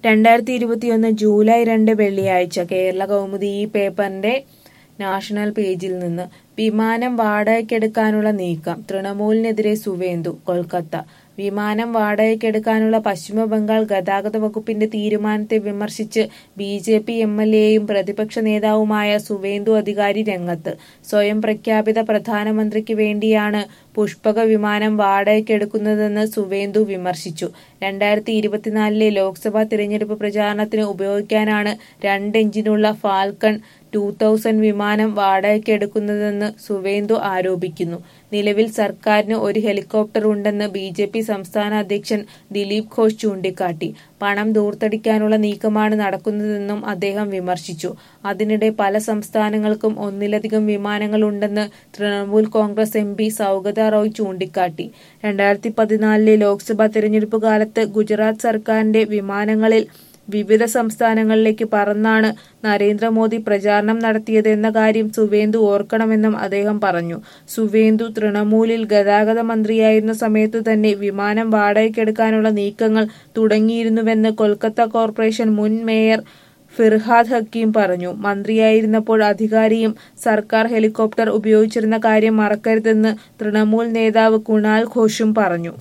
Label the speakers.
Speaker 1: രണ്ടായിരത്തി ഇരുപത്തിയൊന്ന് ജൂലൈ രണ്ട് വെള്ളിയാഴ്ച കേരള കൗമുദി ഈ പേപ്പറിന്റെ നാഷണൽ പേജിൽ നിന്ന് വിമാനം വാടകയ്ക്കെടുക്കാനുള്ള നീക്കം തൃണമൂലിനെതിരെ സുവേന്ദു കൊൽക്കത്ത വിമാനം വാടകയ്ക്കെടുക്കാനുള്ള പശ്ചിമ ബംഗാൾ ഗതാഗത വകുപ്പിന്റെ തീരുമാനത്തെ വിമർശിച്ച് B J P M L എയും പ്രതിപക്ഷ നേതാവുമായ സുവേന്ദു അധികാരി രംഗത്ത് സ്വയം പ്രഖ്യാപിത പ്രധാനമന്ത്രിക്ക് വേണ്ടിയാണ് പുഷ്പക വിമാനം വാടകയ്ക്കെടുക്കുന്നതെന്ന് സുവേന്ദു വിമർശിച്ചു രണ്ടായിരത്തി ഇരുപത്തിനാലിലെ ലോക്സഭാ തിരഞ്ഞെടുപ്പ് പ്രചാരണത്തിന് ഉപയോഗിക്കാനാണ് രണ്ട് എഞ്ചിനുള്ള ഫാൽക്കൺ ടൂ തൗസൻഡ് വിമാനം വാടകയ്ക്കെടുക്കുന്നതെന്ന് സുവേന്ദു ആരോപിക്കുന്നു നിലവിൽ സർക്കാരിന് ഒരു ഹെലികോപ്റ്റർ ഉണ്ടെന്ന് ബി ജെ പി സംസ്ഥാന അധ്യക്ഷൻ ദിലീപ് ഘോഷ് ചൂണ്ടിക്കാട്ടി പണം ദൂർത്തടിക്കാനുള്ള നീക്കമാണ് നടക്കുന്നതെന്നും അദ്ദേഹം വിമർശിച്ചു അതിനിടെ പല സംസ്ഥാനങ്ങൾക്കും ഒന്നിലധികം വിമാനങ്ങൾ ഉണ്ടെന്ന് തൃണമൂൽ കോൺഗ്രസ് എം പി സൗഗത റോയ് ചൂണ്ടിക്കാട്ടി രണ്ടായിരത്തി പതിനാലിലെ ലോക്സഭാ തെരഞ്ഞെടുപ്പ് കാലത്ത് ഗുജറാത്ത് സർക്കാരിന്റെ വിമാനങ്ങളിൽ വിവിധ സംസ്ഥാനങ്ങളിലേക്ക് പറന്നാണ് നരേന്ദ്രമോദി പ്രചാരണം നടത്തിയതെന്ന കാര്യം സുവേന്ദു ഓർക്കണമെന്നും അദ്ദേഹം പറഞ്ഞു സുവേന്ദു തൃണമൂലിൽ ഗതാഗത മന്ത്രിയായിരുന്ന സമയത്തു തന്നെ വിമാനം വാടകയ്ക്കെടുക്കാനുള്ള നീക്കങ്ങൾ തുടങ്ങിയിരുന്നുവെന്ന് കൊൽക്കത്ത കോർപ്പറേഷൻ മുൻ മേയർ ഫിർഹാദ് ഹക്കീം പറഞ്ഞു മന്ത്രിയായിരുന്നപ്പോൾ അധികാരിയും സർക്കാർ ഹെലികോപ്റ്റർ ഉപയോഗിച്ചിരുന്ന കാര്യം മറക്കരുതെന്ന് തൃണമൂൽ നേതാവ് കുണാൽ ഘോഷും പറഞ്ഞു